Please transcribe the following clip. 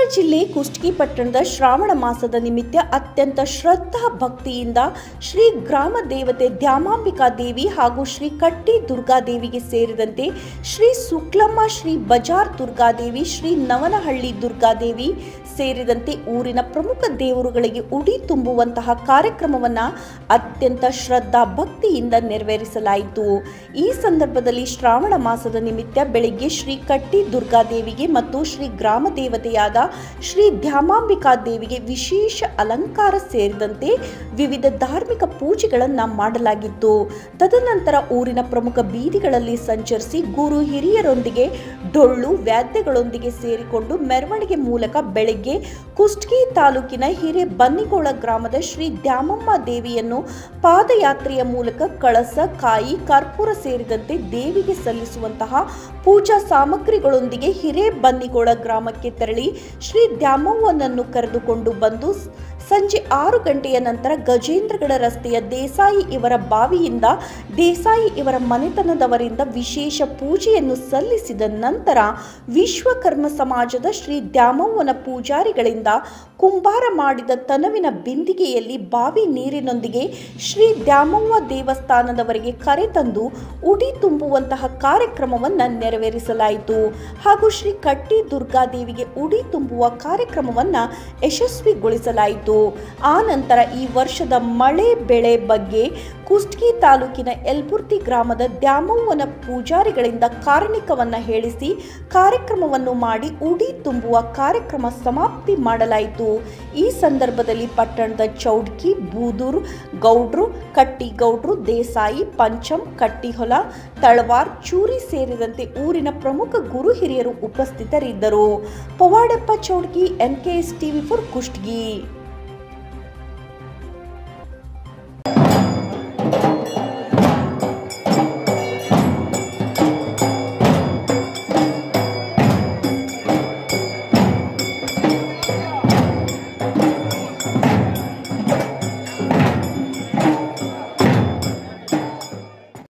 ಜಿಲ್ಲೆ ಕುಷ್ಟಗಿ ಪಟ್ಟಣದ ಶ್ರಾವಣ ಮಾಸದ ನಿಮಿತ್ತ ಅತ್ಯಂತ ಶ್ರದ್ಧಾ ಭಕ್ತಿಯಿಂದ ಶ್ರೀ ಗ್ರಾಮ ದೇವತೆ ದ್ಯಾಮಾಂಬಿಕಾ ದೇವಿ ಹಾಗೂ ಶ್ರೀ ಕಟ್ಟಿ ದುರ್ಗಾದೇವಿಗೆ ಸೇರಿದಂತೆ ಶ್ರೀ ಸುಕ್ಲಮ್ಮ ಶ್ರೀ ಬಜಾರ್ ದುರ್ಗಾದೇವಿ ಶ್ರೀ ನವನಹಳ್ಳಿ ದುರ್ಗಾದೇವಿ ಸೇರಿದಂತೆ ಊರಿನ ಪ್ರಮುಖ ದೇವರುಗಳಿಗೆ ಉಡಿ ತುಂಬುವಂತಹ ಕಾರ್ಯಕ್ರಮವನ್ನ ಅತ್ಯಂತ ಶ್ರದ್ಧಾ ಭಕ್ತಿಯಿಂದ ನೆರವೇರಿಸಲಾಯಿತು ಈ ಸಂದರ್ಭದಲ್ಲಿ ಶ್ರಾವಣ ಮಾಸದ ನಿಮಿತ್ತ ಬೆಳಿಗ್ಗೆ ಶ್ರೀ ಕಟ್ಟಿ ದುರ್ಗಾದೇವಿಗೆ ಮತ್ತು ಶ್ರೀ ಗ್ರಾಮ ದೇವತೆಯಾದ ಶ್ರೀ ದ್ಯಾಮಾಂಬಿಕಾ ದೇವಿಗೆ ವಿಶೇಷ ಅಲಂಕಾರ ಸೇರಿದಂತೆ ವಿವಿಧ ಧಾರ್ಮಿಕ ಪೂಜೆಗಳನ್ನು ಮಾಡಲಾಗಿತ್ತು ತದನಂತರ ಊರಿನ ಪ್ರಮುಖ ಬೀದಿಗಳಲ್ಲಿ ಸಂಚರಿಸಿ ಗುರು ಹಿರಿಯರೊಂದಿಗೆ ಡೊಳ್ಳು ವಾದ್ಯಗಳೊಂದಿಗೆ ಸೇರಿಕೊಂಡು ಮೆರವಣಿಗೆ ಮೂಲಕ ಬೆಳಗ್ಗೆ ಕುಷ್ಟಗಿ ತಾಲೂಕಿನ ಹಿರೇಬನ್ನಿಗೋಳ ಗ್ರಾಮದ ಶ್ರೀ ದ್ಯಾಮಮ್ಮ ದೇವಿಯನ್ನು ಪಾದಯಾತ್ರೆಯ ಮೂಲಕ ಕಳಸ ಕಾಯಿ ಕರ್ಪೂರ ಸೇರಿದಂತೆ ದೇವಿಗೆ ಸಲ್ಲಿಸುವಂತಹ ಪೂಜಾ ಸಾಮಗ್ರಿಗಳೊಂದಿಗೆ ಹಿರೇಬನ್ನಿಗೋಳ ಗ್ರಾಮಕ್ಕೆ ತೆರಳಿ ಶ್ರೀ ದ್ಯಾಮವ್ವನನ್ನು ಕರೆದುಕೊಂಡು ಬಂದು ಸಂಜೆ ಆರು ಗಂಟೆಯ ನಂತರ ಗಜೇಂದ್ರಗಡ ರಸ್ತೆಯ ದೇಸಾಯಿ ಇವರ ಬಾವಿಯಿಂದ ದೇಸಾಯಿ ಇವರ ಮನೆತನದವರಿಂದ ವಿಶೇಷ ಪೂಜೆಯನ್ನು ಸಲ್ಲಿಸಿದ ನಂತರ ವಿಶ್ವಕರ್ಮ ಸಮಾಜದ ಶ್ರೀ ದ್ಯಾಮವ್ವನ ಪೂಜಾರಿಗಳಿಂದ ಕುಂಬಾರ ಮಾಡಿದ ತನವಿನ ಬಿಂದಿಗೆಯಲ್ಲಿ ಬಾವಿ ನೀರಿನೊಂದಿಗೆ ಶ್ರೀ ದ್ಯಾಮವ್ವ ದೇವಸ್ಥಾನದವರೆಗೆ ಕರೆತಂದು ಉಡಿ ತುಂಬುವಂತಹ ಕಾರ್ಯಕ್ರಮವನ್ನು ನೆರವೇರಿಸಲಾಯಿತು ಹಾಗೂ ಶ್ರೀ ಕಟ್ಟಿ ದುರ್ಗಾದೇವಿಗೆ ಉಡಿ ತುಂಬುವ ಕಾರ್ಯಕ್ರಮವನ್ನು ಯಶಸ್ವಿಗೊಳಿಸಲಾಯಿತು ಆ ನಂತರ ಈ ವರ್ಷದ ಮಳೆ ಬೆಳೆ ಬಗ್ಗೆ ಕುಷ್ಟಗಿ ತಾಲೂಕಿನ ಯಲ್ಬುರ್ತಿ ಗ್ರಾಮದ ದ್ಯಾಮವ್ವನ ಪೂಜಾರಿಗಳಿಂದ ಕಾರಣಿಕವನ್ನ ಹೇಳಿಸಿ ಕಾರ್ಯಕ್ರಮವನ್ನು ಮಾಡಿ ಉಡಿ ತುಂಬುವ ಕಾರ್ಯಕ್ರಮ ಸಮಾಪ್ತಿ ಮಾಡಲಾಯಿತು ಈ ಸಂದರ್ಭದಲ್ಲಿ ಪಟ್ಟಣದ ಚೌಡ್ಕಿ ಬೂದೂರು ಗೌಡ್ರು ಕಟ್ಟಿಗೌಡ್ರು ದೇಸಾಯಿ ಪಂಚಮ್ ಕಟ್ಟಿಹೊಲ ತಳವಾರ್ ಚೂರಿ ಸೇರಿದಂತೆ ಊರಿನ ಪ್ರಮುಖ ಗುರು ಹಿರಿಯರು ಉಪಸ್ಥಿತರಿದ್ದರು Pavadappa Choudki N K S TV for Kushtagi